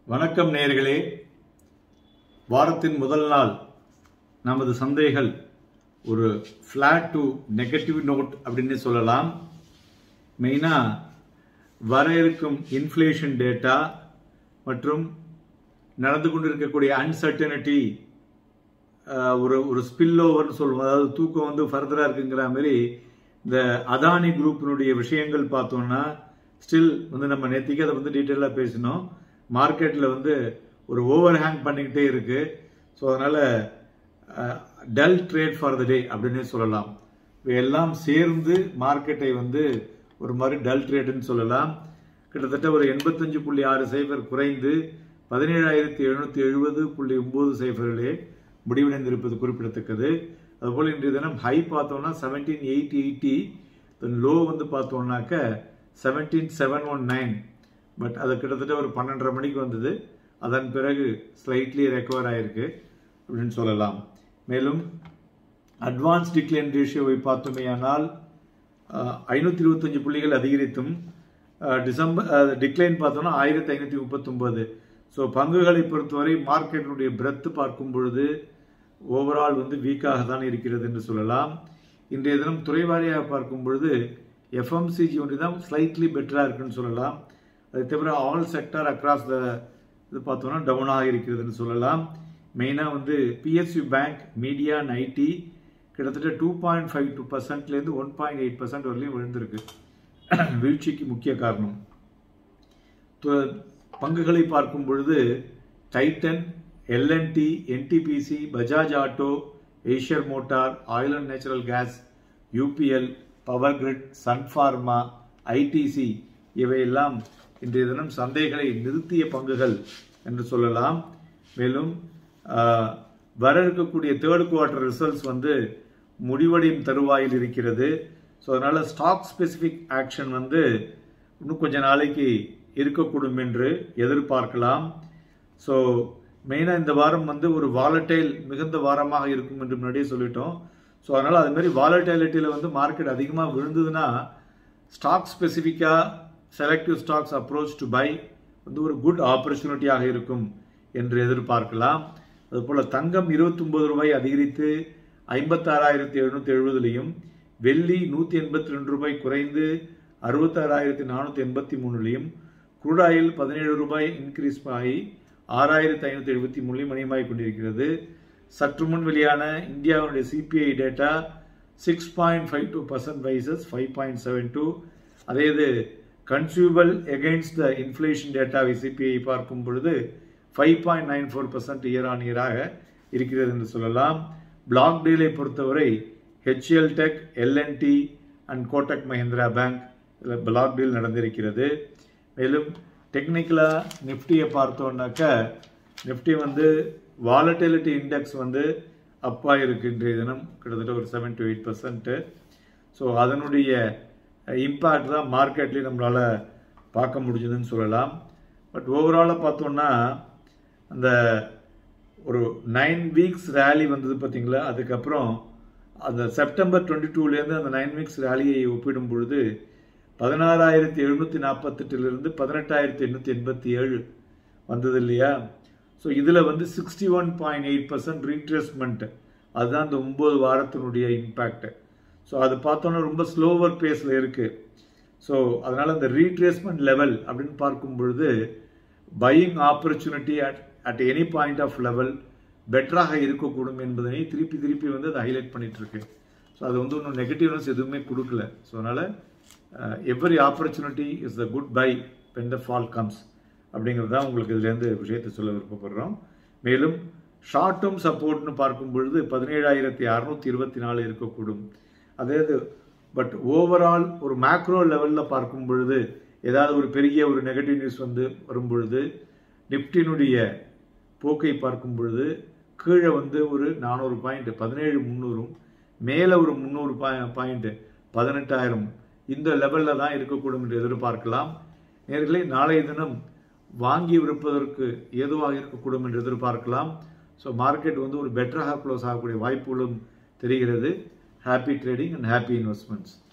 வணக்கம் நேயர்களே வாரத்தின் முதல் நாள் நமது சந்தைகள் ஒரு ஃப்ளாட் டு நெகட்டிவ் நோட் அப்படின்னு சொல்லலாம் மெயினாக வர இருக்கும் இன்ஃப்ளேஷன் டேட்டா மற்றும் நடந்து கொண்டிருக்கக்கூடிய அன்சர்டனிட்டி ஒரு ஒரு ஸ்பில் ஓவர்னு சொல்லுவோம் அதாவது தூக்கம் வந்து ஃபர்தராக இருக்குங்கிற மாதிரி இந்த அதானி குரூப்பினுடைய விஷயங்கள் பார்த்தோம்னா ஸ்டில் வந்து நம்ம நேற்றுக்கு அதை வந்து டீட்டெயிலாக பேசினோம் மார்க்கெட்டில் வந்து ஒரு ஓவர் ஹேங் பண்ணிக்கிட்டே இருக்கு ஸோ அதனால் dull trade for the day அப்படின்னே சொல்லலாம் எல்லாம் சேர்ந்து மார்க்கெட்டை வந்து ஒரு மாதிரி டல் ட்ரேடுன்னு சொல்லலாம் கிட்டத்தட்ட ஒரு எண்பத்தஞ்சு புள்ளி ஆறு சைஃபர் குறைந்து பதினேழாயிரத்தி எழுநூத்தி எழுபது புள்ளி ஒன்பது சைஃபர்களே முடிவடைந்திருப்பது குறிப்பிடத்தக்கது அதுபோல் இன்றைய தினம் ஹை பார்த்தோம்னா செவன்டீன் எயிட் எயிட்டி லோ வந்து பார்த்தோம்னாக்க seventeen seven one nine but அது கிட்டத்தட்ட ஒரு பன்னெண்டரை மணிக்கு வந்தது அதன் பிறகு ஸ்லைட்லி ரெக்கவர் ஆயிருக்கு அப்படின்னு சொல்லலாம் மேலும் அட்வான்ஸ் டிக்ளைன் ரேஷியோவை பார்த்தோமேயானால் ஐநூற்றி இருபத்தஞ்சு புள்ளிகள் அதிகரித்தும் டிசம்பர் டிக்ளைன் பார்த்தோம்னா ஆயிரத்தி ஐநூற்றி முப்பத்தொம்பது ஸோ பங்குகளை பொறுத்தவரை மார்க்கெட்டினுடைய பிரெத்து பார்க்கும் பொழுது ஓவரால் வந்து வீக்காக தான் இருக்கிறது என்று சொல்லலாம் இன்றைய தினம் துறைவாரியாக பார்க்கும் பொழுது எஃப்எம்சிஜி ஒன்று தான் ஸ்லைட்லி பெட்டராக இருக்குன்னு சொல்லலாம் அது தவிர ஆல் செக்டர் அக்ராஸ் த இது பார்த்தோம்னா டவுனாக இருக்கிறதுன்னு சொல்லலாம் மெயினாக வந்து PSU bank media and IT கிட்டத்தட்ட டூ பாயிண்ட் ஃபைவ் டூ பர்சன்ட்லேருந்து ஒன் பாயிண்ட் எயிட் பர்சன்ட் வரலையும் விழுந்திருக்கு வீழ்ச்சிக்கு முக்கிய காரணம் பங்குகளை பார்க்கும் பொழுது Titan L N T NTPC Bajaj auto Eicher motor oil and natural gas UPL power grid Sun Pharma ITC இவையெல்லாம் இன்றைய தினம் சந்தைகளை நிறுத்திய பங்குகள் என்று சொல்லலாம் மேலும் வர இருக்கக்கூடிய தேர்ட் குவார்டர் ரிசல்ட்ஸ் வந்து முடிவடையும் தருவாயில் இருக்கிறது ஸோ அதனால் ஸ்டாக் ஸ்பெசிஃபிக் ஆக்ஷன் வந்து இன்னும் கொஞ்ச நாளைக்கு இருக்கக்கூடும் என்று எதிர்பார்க்கலாம் ஸோ மெயினாக இந்த வாரம் வந்து ஒரு வாலட்டைல் மிகுந்த வாரமாக இருக்கும் என்று முன்னாடியே சொல்லிட்டோம் ஸோ அதனால் அது மாதிரி வாலட்டைலிட்டியில் வந்து மார்க்கெட் அதிகமாக விழுந்ததுன்னா ஸ்டாக் ஸ்பெசிஃபிக்காக selective stocks approach to buy வந்து ஒரு குட் ஆப்பர்ச்சுனிட்டியாக இருக்கும் என்று எதிர்பார்க்கலாம் அதுபோல் தங்கம் இருபத்தொம்பது ரூபாய் அதிகரித்து ஐம்பத்தாறாயிரத்தி எழுநூற்றி எழுபதுலையும் வெள்ளி நூற்றி எண்பத்தி ரெண்டு ரூபாய் குறைந்து அறுபத்தாறாயிரத்தி நானூற்றி எண்பத்தி மூணுலையும் குரூடாயில் பதினேழு ரூபாய் இன்க்ரீஸ் ஆகி ஆறாயிரத்தி ஐநூற்றி எழுபத்தி மூணுலையும் மணியமாகிக் கொண்டிருக்கிறது சற்று முன் வெளியான இந்தியாவுடைய CPI data six point five two percent versus five point seven two அதே இது கன்சியூபல் எகெயின்ஸ்ட் த இன்ஃப்ளேஷன் டேட்டாவை சிபிஐ பார்க்கும் பொழுது five point nine four percent year on இயராக இருக்கிறது என்று சொல்லலாம் பிளாக் டீலை பொறுத்தவரை HCL tech L N T and Kotak Mahindra bank இதில் பிளாக் டீல் நடந்திருக்கிறது மேலும் டெக்னிக்கலாக நிஃப்டியை பார்த்தோன்னாக்க நிஃப்டி வந்து வாலட்டிலிட்டி இண்டெக்ஸ் வந்து அப்பாக இருக்கு இன்றைய தினம் கிட்டத்தட்ட ஒரு seven to eight percent so அதனுடைய இம்பேக்ட் தான் மார்க்கெட்லேயும் நம்மளால் பார்க்க முடிஞ்சதுன்னு சொல்லலாம் பட் ஓவராலாக பார்த்தோன்னா அந்த ஒரு நைன் வீக்ஸ் ரேலி வந்தது பார்த்தீங்களா அதுக்கப்புறம் அந்த செப்டம்பர் டுவெண்ட்டி டூலேருந்து அந்த நைன் வீக்ஸ் ரேலியை ஒப்பிடும் பொழுது பதினாறாயிரத்தி எழுநூற்றி நாற்பத்தெட்டுலேருந்து பதினெட்டாயிரத்தி எண்ணூற்றி எண்பத்தி ஏழு வந்தது இல்லையா ஸோ இதில் வந்து sixty one point eight percent retracement அதுதான் இந்த ஒம்பது வாரத்தினுடைய இம்பேக்ட் ஸோ அது பார்த்தோன்னா ரொம்ப ஸ்லோவர் பேஸில் இருக்குது ஸோ அதனால் அந்த ரீட்ரேஸ்மெண்ட் லெவல் அப்படின்னு பார்க்கும் பொழுது buying opportunity at at any point of level பெட்டராக இருக்கக்கூடும் என்பதனை திருப்பி திருப்பி வந்து அதை ஹைலைட் பண்ணிட்டு இருக்கு ஸோ அது வந்து ஒன்றும் நெகட்டிவ்னஸ் எதுவுமே கொடுக்கல ஸோ அதனால் every opportunity is the good buy when the fall comes அப்படிங்கிறது தான் உங்களுக்கு இதுலேருந்து விஷயத்தை சொல்ல விருப்பப்படுறோம் மேலும் ஷார்ட் டேர்ம் சப்போர்ட்னு பார்க்கும் பொழுது பதினேழாயிரத்தி அறுநூத்தி இருபத்தி நாலு இருக்கக்கூடும் அதாவது பட் ஓவரால் ஒரு மேக்ரோ லெவலில் பார்க்கும் பொழுது ஏதாவது ஒரு பெரிய ஒரு நெகட்டிவ் நியூஸ் வந்து வரும் பொழுது நிப்டினுடைய போக்கை பார்க்கும் பொழுது கீழே வந்து ஒரு நானூறு பாயிண்ட் பதினேழு முந்நூறும் மேலே ஒரு முந்நூறு பாயிண்ட் பதினெட்டாயிரம் இந்த லெவலில் தான் இருக்கக்கூடும் என்று எதிர்பார்க்கலாம் நேர்களே நாளைய தினம் வாங்கி விற்பதற்கு ஏதுவாக இருக்கக்கூடும் என்று எதிர்பார்க்கலாம் ஸோ மார்க்கெட் வந்து ஒரு பெட்டராக க்ளோஸ் ஆகக்கூடிய வாய்ப்புகளும் தெரிகிறது happy trading and happy investments